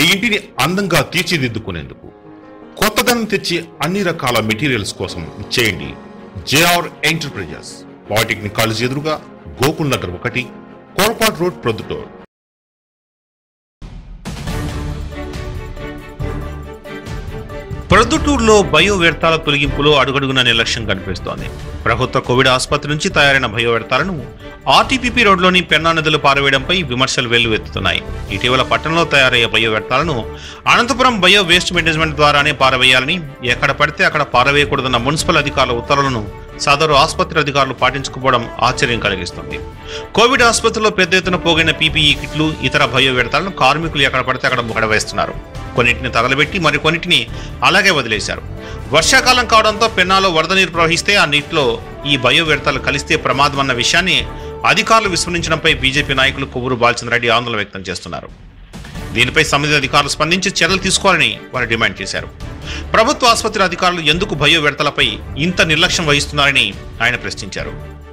ఇంటిని అందంగా తీర్చిదిద్దుకునేందుకు కొత్తదనం తెచ్చి అన్ని రకాల మెటీరియల్స్ కోసం చేయండి జేఆర్ ఎంటర్ప్రైజెస్ పాలిటెక్నిక్ కాలేజ్ ఎదురుగా గోకుల్ నగర్ ఒకటి కోరపాట్ రోడ్ ప్రొద్దుటూర్ ప్రొద్దుటూరులో బయో వ్యర్థాల తొలగింపులో అడుగడుగున నిర్లక్ష్యం కనిపిస్తోంది ప్రభుత్వ కోవిడ్ ఆసుపత్రి నుంచి తయారైన బయో వ్యర్థాలను ఆర్టీపీపీ రోడ్లోని పెన్నా నదులు పారవేయడంపై విమర్శలు వెల్లువెత్తుతున్నాయి ఇటీవల పట్టణంలో తయారయ్యే బయో వ్యర్థాలను అనంతపురం బయో వేస్ట్ మేనేజ్మెంట్ ద్వారానే పారవేయాలని ఎక్కడ పడితే అక్కడ పారవేయకూడదన్న మున్సిపల్ అధికారుల ఉత్తర్వులను సదరు ఆసుపత్రి అధికారులు పాటించకపోవడం ఆశ్చర్యం కలిగిస్తుంది కోవిడ్ ఆసుపత్రిలో పెద్ద ఎత్తున పోగైన పీపీఈ కిట్లు ఇతర భయో వ్యర్థాలను కార్మికులు ఎక్కడ పడితే అక్కడ ముగడవేస్తున్నారు కొన్నింటిని తగలబెట్టి మరి కొన్నింటిని అలాగే వదిలేశారు వర్షాకాలం కావడంతో పెన్నాలో వరద నీరు ప్రవహిస్తే ఆ నీటిలో ఈ బయో వ్యర్థాలు కలిస్తే ప్రమాదం అన్న విషయాన్ని అధికారులు విస్మరించడంపై బీజేపీ నాయకులు కొవ్వూరు బాలచంద్ర రెడ్డి ఆందోళన వ్యక్తం చేస్తున్నారు దీనిపై సంబంధిత అధికారులు స్పందించి చర్యలు తీసుకోవాలని వారు డిమాండ్ చేశారు ప్రభుత్వ ఆసుపత్రి అధికారులు ఎందుకు భయో వ్యర్థాలపై ఇంత నిర్లక్ష్యం వహిస్తున్నారని ఆయన ప్రశ్నించారు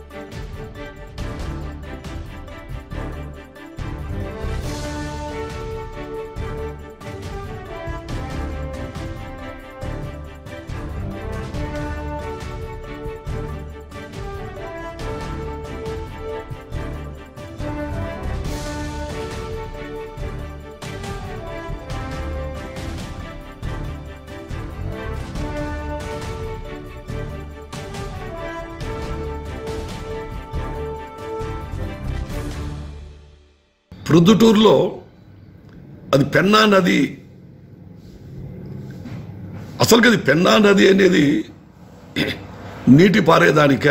ప్రొద్దుటూరులో అది పెన్నా నది అసలుకి అది పెన్నా నది అనేది నీటి పారేదానిక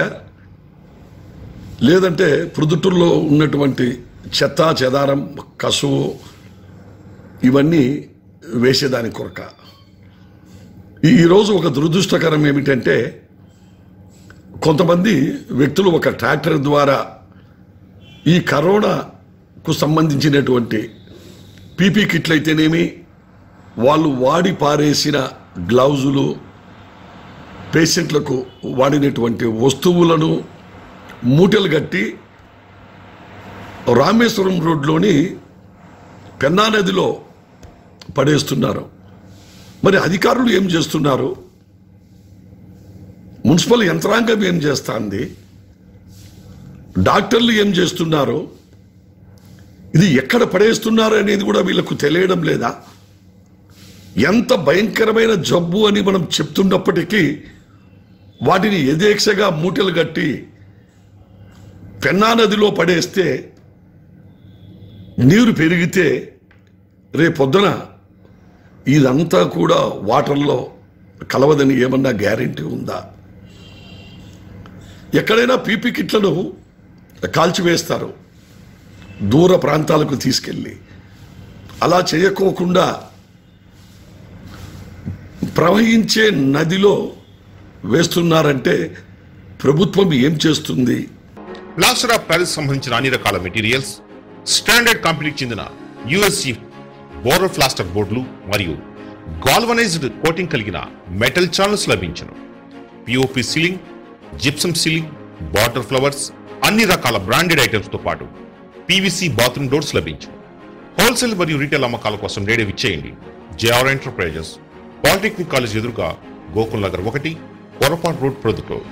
లేదంటే ప్రొద్దుటూరులో ఉన్నటువంటి చెత్త చెదారం కసువు ఇవన్నీ వేసేదాని కొరక ఈ- ఈరోజు ఒక దురదృష్టకరం ఏమిటంటే కొంతమంది వ్యక్తులు ఒక ట్రాక్టర్ ద్వారా ఈ కరోనాకు సంబంధించినటువంటి పీపీ కిట్లు అయితేనేమి వాళ్ళు వాడి పారేసిన గ్లౌజులు పేషెంట్లకు వాడినటువంటి వస్తువులను మూటలు కట్టి రామేశ్వరం రోడ్లోని పెన్నా నదిలో పడేస్తున్నారు మరి అధికారులు ఏం చేస్తున్నారు మున్సిపల్ యంత్రాంగం ఏం చేస్తాంది డాక్టర్లు ఏం చేస్తున్నారు ఇది ఎక్కడ పడేస్తున్నారు అనేది కూడా వీళ్ళకు తెలియడం లేదా ఎంత భయంకరమైన జబ్బు అని మనం చెప్తున్నప్పటికీ వాటిని యథేక్షగా మూటలు కట్టి పెన్నా నదిలో పడేస్తే నీరు పెరిగితే రేపొద్దున ఇదంతా కూడా వాటర్లో కలవదని ఏమన్నా గ్యారెంటీ ఉందా ఎక్కడైనా పీపీ కిట్లను కాల్చివేస్తారు దూర ప్రాంతాలకు తీసుకెళ్ళి అలా చేయకోకుండా ప్రవహించే నదిలో వేస్తున్నారంటే ప్రభుత్వం ఏం చేస్తుంది ప్లాస్టర్ ఆఫ్ ప్యారిస్ సంబంధించిన అన్ని రకాల మెటీరియల్స్ స్టాండర్డ్ కంపెనీకి చెందిన యుఎస్సి బోరల్ ప్లాస్టర్ బోర్డులు మరియు గాల్వనైజ్డ్ కోటింగ్ కలిగిన మెటల్ ఛానల్స్ లభించను POP ceiling gypsum ceiling border flowers అన్ని రకాల బ్రాండెడ్ ఐటమ్స్ తో పాటు పీవీసీ బాత్రూమ్ డోర్స్ లభించను హోల్సేల్ మరియు రీటైల్ అమ్మకాల కోసం నేడే విచ్చేయండి జేఆర్ ఎంటర్ప్రైజెస్ పాలిటెక్నిక్ కాలేజ్ ఎదురుగా గోకుల్ నగర్ ఒకటి కొరపాటు రోడ్ ప్రొద్దుటూరు